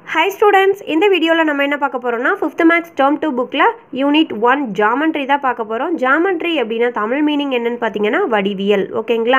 high students இந்த வீடியோவில் நம்ம என்ன பார்க்க போகிறோம்னா ஃபிஃப்த் மேக்ஸ் டேர்ம் டூ புக்கில் யூனிட் ஒன் ஜாமெண்ட்ரி தான் பார்க்க போகிறோம் ஜாமெண்ட்ரி அப்படின்னா தமிழ் மீனிங் என்னன்னு பார்த்தீங்கன்னா வடிவியல் ஓகேங்களா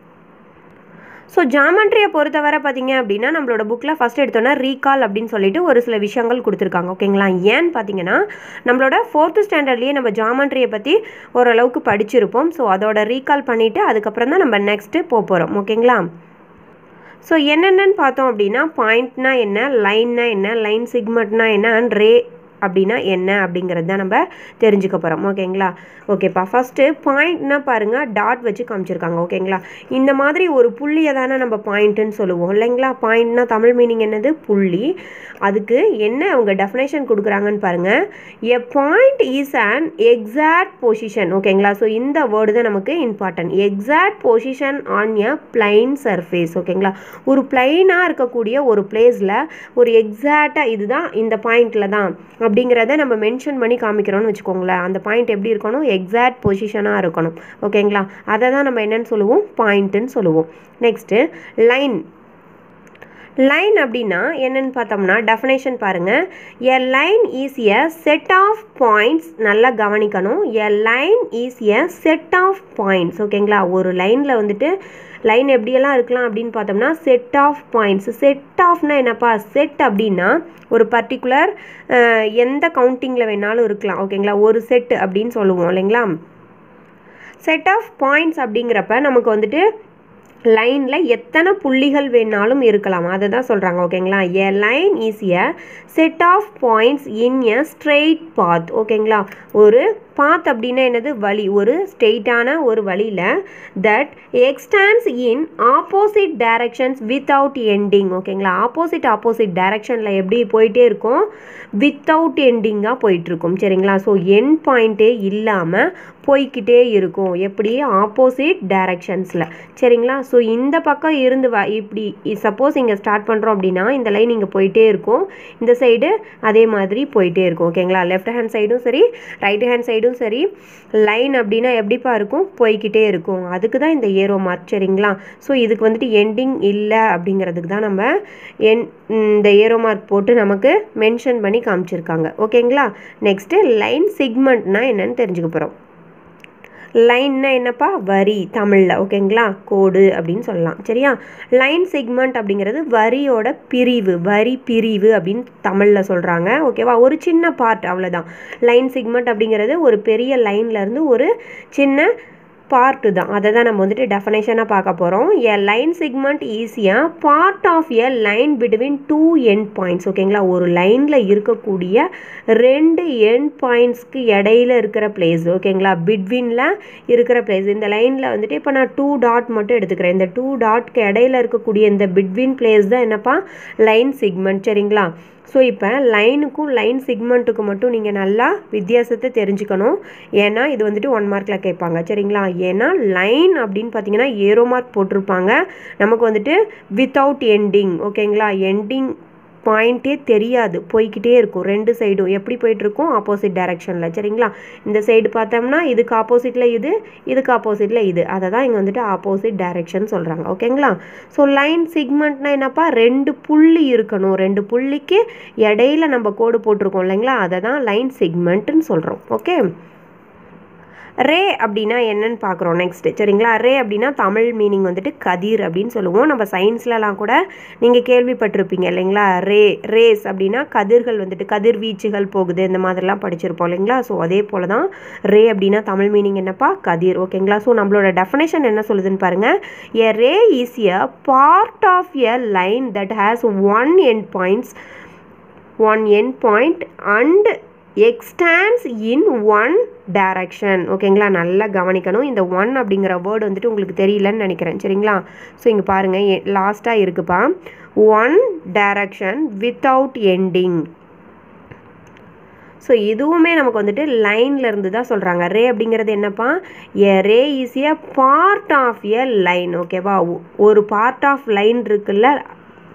ஸோ ஜாமெண்ட்ரியை பொறுத்தவரை பார்த்தீங்க அப்படின்னா நம்மளோட புக்கில் ஃபஸ்ட் எடுத்தோன்னா ரீகால் அப்படின்னு சொல்லிட்டு ஒரு சில விஷயங்கள் கொடுத்துருக்காங்க ஓகேங்களா ஏன்னு பார்த்தீங்கன்னா நம்மளோட ஃபோர்த்து ஸ்டாண்டர்ட்லேயே நம்ம ஜாமெண்ட்ரியை பற்றி ஓரளவுக்கு படிச்சிருப்போம் ஸோ அதோட ரீகால் பண்ணிவிட்டு அதுக்கப்புறம் தான் நம்ம நெக்ஸ்ட்டு போக போகிறோம் ஓகேங்களா ஸோ என்னென்னு பார்த்தோம் அப்படின்னா பாயிண்ட்னா என்ன லைன்னா என்ன லைன் சிக்மெண்ட்னா என்ன அண்ட் ரே அப்படின்னா என்ன அப்படிங்கிறது தான் நம்ம தெரிஞ்சுக்க போகிறோம் ஓகேங்களா ஓகேப்பா ஃபஸ்ட்டு பாயிண்ட்னா பாருங்கள் டாட் வச்சு காமிச்சிருக்காங்க ஓகேங்களா இந்த மாதிரி ஒரு புள்ளியை தானே நம்ம பாயிண்ட்டுன்னு சொல்லுவோம் இல்லைங்களா பாயிண்ட்னா தமிழ் மீனிங் என்னது புள்ளி அதுக்கு என்ன அவங்க டெஃபினேஷன் கொடுக்குறாங்கன்னு பாருங்கள் a point is an exact position ஓகேங்களா ஸோ இந்த வேர்டு தான் நமக்கு important exact position on a plane surface ஓகேங்களா ஒரு பிளைனாக இருக்கக்கூடிய ஒரு பிளேஸில் ஒரு எக்ஸாக்டாக இதுதான் இந்த பாயிண்டில் தான் அப்படிங்கிறத நம்ம மென்ஷன் பண்ணி காமிக்கிறோம்னு வச்சுக்கோங்களேன் அந்த பாயிண்ட் எப்படி இருக்கணும் எக்ஸாக்ட் பொசிஷனாக இருக்கணும் ஓகேங்களா அதை தான் நம்ம என்னன்னு சொல்லுவோம் பாயிண்ட்டுன்னு சொல்லுவோம் நெக்ஸ்ட்டு லைன் லைன் அப்படின்னா என்னன்னு பார்த்தோம்னா டெஃபினேஷன் பாருங்கள் a line is a set of points நல்லா கவனிக்கணும் a line is a set of points ஓகேங்களா ஒரு லைனில் வந்துட்டு லைன் எப்படியெல்லாம் இருக்கலாம் அப்படின்னு பார்த்தோம்னா செட் ஆஃப் பாயிண்ட்ஸ் செட் ஆஃப்னா என்னப்பா செட் அப்படின்னா ஒரு பர்டிகுலர் எந்த கவுண்டிங்கில் வேணாலும் இருக்கலாம் ஓகேங்களா ஒரு செட் அப்படின்னு சொல்லுவோம் இல்லைங்களா செட் ஆஃப் பாயிண்ட்ஸ் அப்படிங்கிறப்ப நமக்கு வந்துட்டு லைனில் எத்தனை புள்ளிகள் வேணாலும் இருக்கலாம் அதை தான் சொல்கிறாங்க ஓகேங்களா a line is a set of points in a straight path ஓகேங்களா ஒரு பாத் அப்படின்னா என்னது வழி ஒரு ஸ்ட்ரெயிட்டான ஒரு வழியில் that extends in opposite directions without ending ஓகேங்களா ஆப்போசிட் ஆப்போசிட் டைரக்ஷனில் எப்படி போயிட்டே இருக்கும் வித்தவுட் எண்டிங்காக போயிட்டுருக்கும் சரிங்களா ஸோ என் பாயிண்ட்டே இல்லாமல் போய்கிட்டே இருக்கும் எப்படி ஆப்போசிட் டைரக்ஷன்ஸில் சரிங்களா ஸோ இந்த பக்கம் இருந்து வ இப்படி சப்போஸ் இங்கே ஸ்டார்ட் பண்ணுறோம் அப்படின்னா இந்த லைன் இங்கே போயிட்டே இருக்கும் இந்த சைடு அதே மாதிரி போயிட்டே இருக்கும் ஓகேங்களா லெஃப்ட் ஹேண்ட் சைடும் சரி ரைட் ஹேண்ட் சைடும் சரி லைன் அப்படின்னா எப்படிப்பா இருக்கும் போய்கிட்டே இருக்கும் அதுக்கு தான் இந்த ஏரோ மார்க் சரிங்களா ஸோ இதுக்கு வந்துட்டு எண்டிங் இல்லை அப்படிங்கிறதுக்கு தான் நம்ம என் இந்த ஏரோ மார்க் போட்டு நமக்கு மென்ஷன் பண்ணி காமிச்சிருக்காங்க ஓகேங்களா நெக்ஸ்ட்டு லைன் சிக்மெண்ட்னா என்னன்னு தெரிஞ்சுக்க போகிறோம் லைன்னா என்னப்பா வரி தமிழில் ஓகேங்களா கோடு அப்படின்னு சொல்லலாம் சரியா லைன் செக்மெண்ட் அப்படிங்கிறது வரியோட பிரிவு வரி பிரிவு அப்படின்னு தமிழில் சொல்கிறாங்க ஓகேவா ஒரு சின்ன பார்ட் அவ்வளோதான் லைன் செக்மெண்ட் அப்படிங்கிறது ஒரு பெரிய லைன்லேருந்து ஒரு சின்ன பார்ட்டு தான் அதை தான் நம்ம வந்துட்டு டெஃபனேஷனாக பார்க்க போகிறோம் எ லைன் செக்மெண்ட் ஈஸியாக part of a line between two end points ஓகேங்களா ஒரு லைனில் இருக்கக்கூடிய ரெண்டு எண்ட் பாயிண்ட்ஸ்க்கு இடையில இருக்கிற பிளேஸ் ஓகேங்களா பிட்வீனில் இருக்கிற பிளேஸ் இந்த லைனில் வந்துட்டு இப்போ நான் டூ டாட் மட்டும் எடுத்துக்கிறேன் இந்த டூ டாட்க்கு இடையில இருக்கக்கூடிய இந்த பிட்வீன் பிளேஸ் தான் என்னப்பா லைன் செக்மெண்ட் சரிங்களா ஸோ இப்போ லைனுக்கும் லைன் சிக்மெண்ட்டுக்கும் மட்டும் நீங்கள் நல்லா வித்தியாசத்தை தெரிஞ்சுக்கணும் ஏன்னா இது வந்துட்டு ஒன் மார்க்கில் கேட்பாங்க சரிங்களா ஏன்னா லைன் அப்படின்னு பார்த்தீங்கன்னா ஏரோ மார்க் போட்டிருப்பாங்க நமக்கு வந்துட்டு வித்தவுட் எண்டிங் ஓகேங்களா எண்டிங் பாயிண்ட்டே தெரியாது போய்கிட்டே இருக்கும் ரெண்டு சைடும் எப்படி போயிட்டுருக்கும் ஆப்போசிட் டைரக்ஷனில் சரிங்களா இந்த சைடு பார்த்தோம்னா இதுக்கு ஆப்போசிட்டில் இது இதுக்கு ஆப்போசிட்டில் இது அதை தான் இங்கே வந்துட்டு ஆப்போசிட் டைரக்ஷன் சொல்கிறாங்க ஓகேங்களா ஸோ லைன் சிக்மெண்ட்னா என்னப்பா ரெண்டு புள்ளி இருக்கணும் ரெண்டு புள்ளிக்கு இடையில நம்ம கோடு போட்டிருக்கோம் இல்லைங்களா அதை தான் லைன் சிக்மெண்ட்டுன்னு சொல்கிறோம் ஓகே ரே அப்படின்னா என்னன்னு பார்க்குறோம் நெக்ஸ்ட்டு சரிங்களா ரே அப்படின்னா தமிழ் மீனிங் வந்துட்டு கதிர் அப்படின்னு சொல்லுவோம் நம்ம சயின்ஸ்லலாம் கூட நீங்கள் கேள்விப்பட்டிருப்பீங்க இல்லைங்களா ரே ரேஸ் அப்படின்னா கதிர்கள் வந்துட்டு கதிர்வீச்சுகள் போகுது இந்த மாதிரிலாம் படிச்சிருப்போம் இல்லைங்களா ஸோ அதே போல் தான் ரே அப்படின்னா தமிழ் மீனிங் என்னப்பா கதிர் ஓகேங்களா ஸோ நம்மளோட டெஃபனேஷன் என்ன சொல்லுதுன்னு பாருங்கள் a ray is a part of a line that has one end points one end point and extends in one direction ஓகேங்களா நல்லா கவனிக்கணும் இந்த ஒன் அப்படிங்கிற வேர்டு வந்துட்டு உங்களுக்கு தெரியலன்னு நினைக்கிறேன் சரிங்களா ஸோ இங்கே பாருங்கள் லாஸ்ட்டாக இருக்குப்பா one direction without ending so இதுவுமே நமக்கு வந்துட்டு லைனில் இருந்து தான் சொல்கிறாங்க ரே அப்படிங்கிறது என்னப்பா a ray is a part of a line ஓகேவா ஒரு பார்ட் ஆஃப் லைன் இருக்குல்ல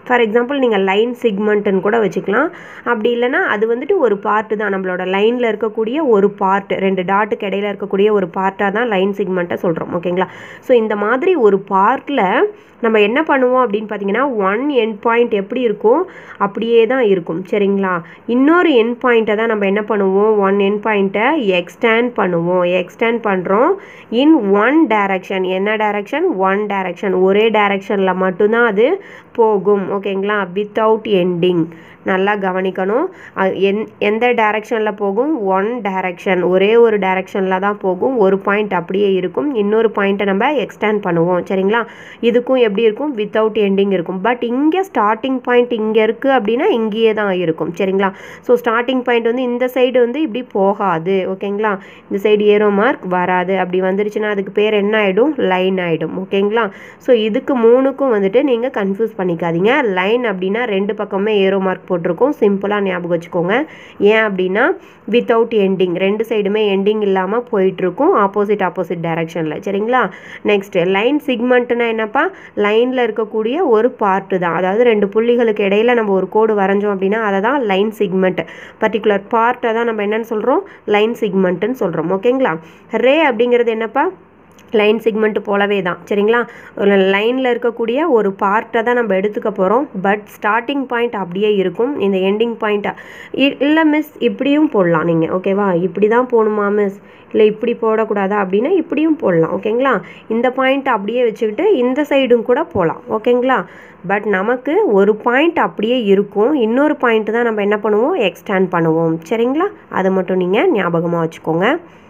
ஃபார் எக்ஸாம்பிள் நீங்கள் லைன் சிக்மெண்ட்டுன்னு கூட வச்சுக்கலாம் அப்படி இல்லைன்னா அது வந்துட்டு ஒரு பார்ட்டு தான் நம்மளோட லைனில் இருக்கக்கூடிய ஒரு பார்ட் ரெண்டு டாட்டுக்கு இடையில இருக்கக்கூடிய ஒரு பார்ட்டாக தான் லைன் சிக்மெண்ட்டை சொல்கிறோம் ஓகேங்களா ஸோ இந்த மாதிரி ஒரு பார்ட்டில் நம்ம என்ன பண்ணுவோம் அப்படின்னு பார்த்தீங்கன்னா ஒன் எண்ட் பாயிண்ட் எப்படி இருக்கும் அப்படியே தான் இருக்கும் சரிங்களா இன்னொரு எண்ட் பாயிண்ட்டை தான் நம்ம என்ன பண்ணுவோம் ஒன் எண்ட் பாயிண்ட்டை எக்ஸ்டேண்ட் பண்ணுவோம் எக்ஸ்டேண்ட் பண்ணுறோம் இன் ஒன் டைரக்ஷன் என்ன டைரக்ஷன் ஒன் டைரக்ஷன் ஒரே டைரக்ஷனில் மட்டும்தான் அது போகும் ஓகேங்களா வித்தவுட் எண்டிங் நல்லா கவனிக்கணும் எந் எந்த டைரக்ஷனில் போகும் ஒன் டைரக்ஷன் ஒரே ஒரு டைரக்ஷனில் தான் போகும் ஒரு பாயிண்ட் அப்படியே இருக்கும் இன்னொரு பாயிண்ட்டை நம்ம எக்ஸ்டேண்ட் பண்ணுவோம் சரிங்களா இதுக்கும் எப்படி இருக்கும் வித்தவுட் எண்டிங் இருக்கும் பட் இங்கே ஸ்டார்டிங் பாயிண்ட் இங்கே இருக்குது அப்படின்னா இங்கேயே தான் இருக்கும் சரிங்களா ஸோ ஸ்டார்டிங் பாயிண்ட் வந்து இந்த சைடு வந்து இப்படி போகாது ஓகேங்களா இந்த சைடு ஏரோ மார்க் வராது அப்படி வந்துருச்சுன்னா அதுக்கு பேர் என்ன ஆகிடும் லைன் ஆகிடும் ஓகேங்களா ஸோ இதுக்கு மூணுக்கும் வந்துட்டு நீங்கள் கன்ஃபியூஸ் பண்ணிக்காதீங்க லைன் அப்படின்னா ரெண்டு பக்கமே ஏரோ மார்க் போட்டிருக்கோம் சிம்பிளாக ஞாபகம் வச்சுக்கோங்க ஏன் அப்படின்னா வித்தவுட் எண்டிங் ரெண்டு சைடுமே எண்டிங் இல்லாமல் போயிட்டுருக்கும் ஆப்போசிட் ஆப்போசிட் டைரக்ஷனில் சரிங்களா நெக்ஸ்ட் லைன் சிக்மெண்ட்னா என்னப்பா லைனில் இருக்கக்கூடிய ஒரு பார்ட்டு தான் அதாவது ரெண்டு புள்ளிகளுக்கு இடையில நம்ம ஒரு கோடு வரைஞ்சோம் அப்படின்னா அதை தான் லைன் சிக்மெண்ட் பர்டிகுலர் பார்ட்டை தான் நம்ம என்னன்னு சொல்கிறோம் லைன் சிக்மெண்ட்டுன்னு சொல்கிறோம் ஓகேங்களா ரே அப்படிங்கிறது என்னப்பா லைன் சிக்மெண்ட் போலவே தான் சரிங்களா ஒரு லைனில் இருக்கக்கூடிய ஒரு பார்ட்டை தான் நம்ம எடுத்துக்க போகிறோம் பட் ஸ்டார்டிங் பாயிண்ட் அப்படியே இருக்கும் இந்த எண்டிங் பாயிண்ட்டாக இல்லை மிஸ் இப்படியும் போடலாம் நீங்கள் ஓகேவா இப்படி தான் போகணுமா மிஸ் இல்லை இப்படி போடக்கூடாதா அப்படின்னா இப்படியும் போடலாம் ஓகேங்களா இந்த பாயிண்ட் அப்படியே வச்சுக்கிட்டு இந்த சைடும் கூட போகலாம் ஓகேங்களா பட் நமக்கு ஒரு பாயிண்ட் அப்படியே இருக்கும் இன்னொரு பாயிண்ட் தான் நம்ம என்ன பண்ணுவோம் எக்ஸ்டேண்ட் பண்ணுவோம் சரிங்களா அதை மட்டும் நீங்கள் ஞாபகமாக வச்சுக்கோங்க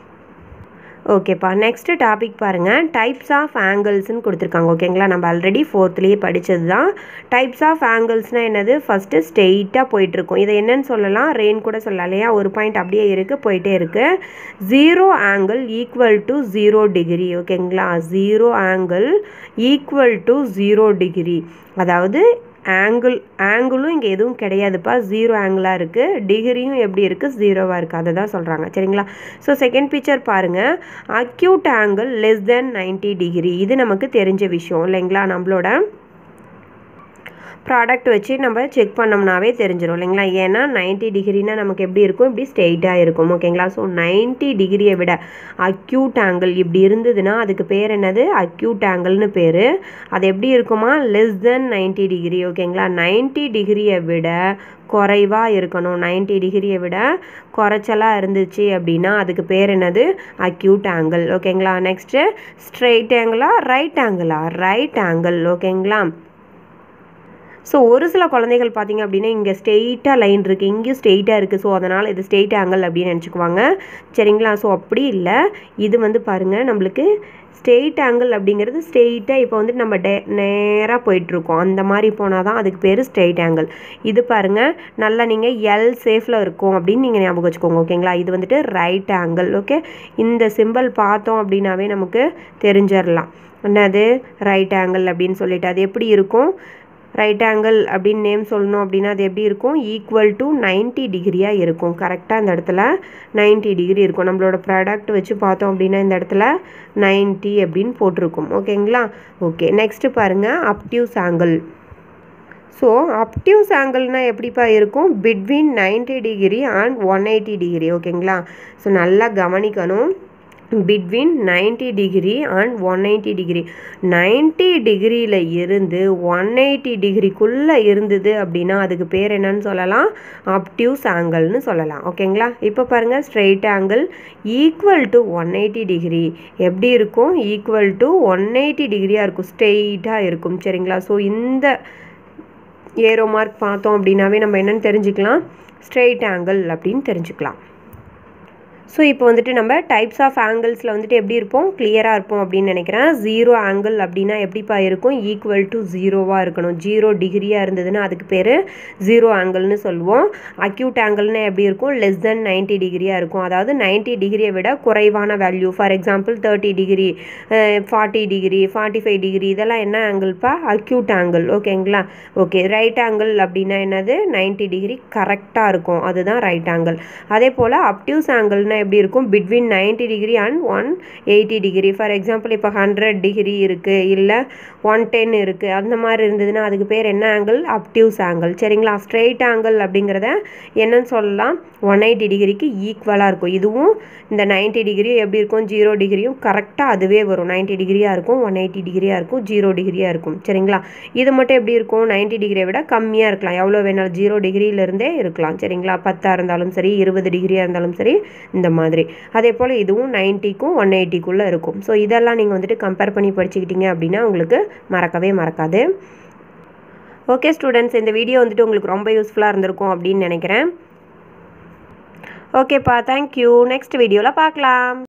ஓகேப்பா நெக்ஸ்ட்டு டாபிக் பாருங்கள் டைப்ஸ் ஆஃப் ஆங்கிள்ஸ்னு கொடுத்துருக்காங்க ஓகேங்களா நம்ம ஆல்ரெடி ஃபோர்த்லேயே படித்தது தான் டைப்ஸ் ஆஃப் ஆங்கிள்ஸ்னால் என்னது ஃபஸ்ட்டு ஸ்ட்ரெயிட்டாக போயிட்டுருக்கும் இதை என்னன்னு சொல்லலாம் ரெயின் கூட சொல்லலாம் இல்லையா ஒரு பாயிண்ட் அப்படியே இருக்குது போயிட்டே இருக்குது zero angle equal to zero degree ஓகேங்களா zero angle equal to zero degree அதாவது ஆங்கிள் ஆங்கிளும் இங்கே எதுவும் கிடையாதுப்பா ஜீரோ ஆங்கிளாக இருக்குது டிகிரியும் எப்படி இருக்குது ஜீரோவாக இருக்குது அதை தான் சொல்கிறாங்க சரிங்களா ஸோ செகண்ட் பிக்சர் பாருங்கள் acute angle less than ninety degree இது நமக்கு தெரிஞ்ச விஷயம் இல்லைங்களா நம்மளோட ப்ராடக்ட் வச்சு நம்ம செக் பண்ணோம்னாவே தெரிஞ்சிடும் இல்லைங்களா ஏன்னா நைன்ட்டி டிகிரினா நமக்கு எப்படி இருக்கும் இப்படி ஸ்ட்ரெயிட்டாக இருக்கும் ஓகேங்களா ஸோ நைன்ட்டி டிகிரியை விட அக்யூட் ஆங்கிள் இப்படி இருந்ததுன்னா அதுக்கு பேர் என்னது அக்யூட் ஆங்கிள்னு பேர் அது எப்படி இருக்குமா லெஸ் தென் நைன்ட்டி டிகிரி ஓகேங்களா நைன்ட்டி டிகிரியை விட குறைவாக இருக்கணும் நைன்ட்டி டிகிரியை விட குறைச்சலாக இருந்துச்சு அப்படின்னா அதுக்கு பேர் என்னது அக்யூட் ஆங்கிள் ஓகேங்களா நெக்ஸ்ட்டு ஸ்ட்ரெயிட் ஆங்கிளா ரைட் ஆங்கிளா ரைட் ஆங்கிள் ஓகேங்களா ஸோ ஒரு சில குழந்தைகள் பார்த்தீங்க அப்படின்னா இங்கே ஸ்ட்ரெயிட்டாக லைன் இருக்குது இங்கேயும் ஸ்ட்ரெயிட்டாக இருக்குது ஸோ அதனால் இது ஸ்ட்ரெயிட் ஆங்கிள் அப்படின்னு நினச்சிக்குவாங்க சரிங்களா ஸோ அப்படி இல்லை இது வந்து பாருங்கள் நம்மளுக்கு ஸ்ட்ரெயிட் ஆங்கிள் அப்படிங்கிறது ஸ்ட்ரெயிட்டாக இப்போ வந்துட்டு நம்ம டே நேராக போயிட்டுருக்கோம் அந்த மாதிரி போனால் தான் அதுக்கு பேர் ஸ்ட்ரெயிட் ஆங்கிள் இது பாருங்கள் நல்லா நீங்கள் எல் சேஃபில் இருக்கும் அப்படின்னு நீங்கள் ஞாபகம் வச்சுக்கோங்க ஓகேங்களா இது வந்துட்டு ரைட் ஆங்கிள் ஓகே இந்த சிம்பிள் பார்த்தோம் அப்படின்னாவே நமக்கு தெரிஞ்சிடலாம் என்னது ரைட் ஆங்கிள் அப்படின்னு சொல்லிட்டு அது எப்படி இருக்கும் ரைட் ஆங்கிள் அப்படின்னு நேம் சொல்லணும் அப்படின்னா அது எப்படி இருக்கும் ஈக்குவல் டு நைன்ட்டி டிகிரியாக இருக்கும் கரெக்டாக இந்த இடத்துல நைன்ட்டி டிகிரி இருக்கும் நம்மளோட ப்ராடக்ட் வச்சு பார்த்தோம் அப்படின்னா இந்த இடத்துல நைன்ட்டி அப்படின்னு போட்டிருக்கும் ஓகேங்களா ஓகே நெக்ஸ்ட்டு பாருங்கள் அப்டியூஸ் ஆங்கிள் ஸோ அப்டியூஸ் ஆங்கிள்னால் எப்படிப்பா இருக்கும் between ninety degree and one eighty degree ஓகேங்களா ஸோ நல்லா கவனிக்கணும் between ninety degree and one eighty degree ninety டிகிரியில் இருந்து ஒன் எயிட்டி டிகிரிக்குள்ளே இருந்தது அப்படின்னா அதுக்கு பேர் என்னன்னு சொல்லலாம் அப்டியூஸ் ஆங்கிள்னு சொல்லலாம் ஓகேங்களா இப்போ பாருங்கள் straight angle equal to one eighty degree எப்படி இருக்கும் ஈக்குவல் டு ஒன் எயிட்டி டிகிரியாக இருக்கும் ஸ்ட்ரெயிட்டாக இருக்கும் சரிங்களா ஸோ இந்த ஏரோ மார்க் பார்த்தோம் அப்படின்னாவே நம்ம என்னென்னு தெரிஞ்சுக்கலாம் ஸ்ட்ரெயிட் ஆங்கிள் அப்படின்னு தெரிஞ்சுக்கலாம் ஸோ இப்போ வந்துட்டு நம்ம டைப்ஸ் ஆஃப் ஆங்கிள்ஸில் வந்துட்டு எப்படி இருப்போம் கிளியராக இருப்போம் அப்படின்னு நினைக்கிறேன் ஜீரோ ஆங்கிள் அப்படின்னா எப்படிப்பா இருக்கும் ஈக்குவல் டு ஜீரோவாக இருக்கணும் ஜீரோ டிகிரியாக இருந்ததுன்னா அதுக்கு பேர் ஜீரோ ஆங்கிள்னு சொல்லுவோம் அக்யூட் ஆங்கிள்னா எப்படி இருக்கும் லெஸ் தென் நைன்ட்டி டிகிரியாக இருக்கும் அதாவது நைன்ட்டி டிகிரியை விட குறைவான value for example thirty degree forty degree forty five degree இதெல்லாம் என்ன ஆங்கிள்ப்பா அக்யூட் ஆங்கிள் ஓகேங்களா ஓகே ரைட் ஆங்கிள் அப்படின்னா என்னது நைன்ட்டி டிகிரி கரெக்டாக இருக்கும் அதுதான் ரைட் ஆங்கிள் அதே போல் அப்டியூஸ் ஆங்கிள்னா அப்படின்னா எப்படி இருக்கும் between ninety degree and one eighty degree for example இப்போ ஹண்ட்ரட் டிகிரி இருக்குது இல்லை ஒன் டென் இருக்குது அந்த மாதிரி இருந்ததுன்னா அதுக்கு பேர் என்ன ஆங்கிள் அப்டிவ்ஸ் ஆங்கிள் சரிங்களா ஸ்ட்ரெயிட் ஆங்கிள் அப்படிங்கிறத என்னன்னு சொல்லலாம் ஒன் எயிட்டி டிகிரிக்கு ஈக்குவலாக இருக்கும் இதுவும் இந்த நைன்ட்டி டிகிரியும் எப்படி இருக்கும் ஜீரோ டிகிரியும் கரெக்டாக அதுவே வரும் நைன்ட்டி டிகிரியாக இருக்கும் ஒன் எயிட்டி டிகிரியாக இருக்கும் ஜீரோ டிகிரியாக இருக்கும் சரிங்களா இது மட்டும் எப்படி இருக்கும் நைன்ட்டி டிகிரியை விட கம்மியாக இருக்கலாம் எவ்வளோ வேணாலும் ஜீரோ டிகிரியிலேருந்தே இருக்கலாம் சரிங்களா பத்தாக இருந்தாலும் சரி இருபது டிகிரியாக இருந்தாலும் சரி இந்த மாதிரி அதே போல் இதுவும் நைன்ட்டிக்கும் ஒன் எயிட்டிக்குள்ளே இருக்கும் ஸோ இதெல்லாம் நீங்கள் வந்துட்டு கம்பேர் பண்ணி படிச்சுக்கிட்டீங்க அப்படின்னா உங்களுக்கு மறக்கவே மறக்காது ஓகே ஸ்டூடெண்ட்ஸ் இந்த வீடியோ வந்துட்டு உங்களுக்கு ரொம்ப யூஸ்ஃபுல்லாக இருந்திருக்கும் அப்படின்னு நினைக்கிறேன் ஓகேப்பா தேங்க்யூ நெக்ஸ்ட் வீடியோவில் பார்க்கலாம்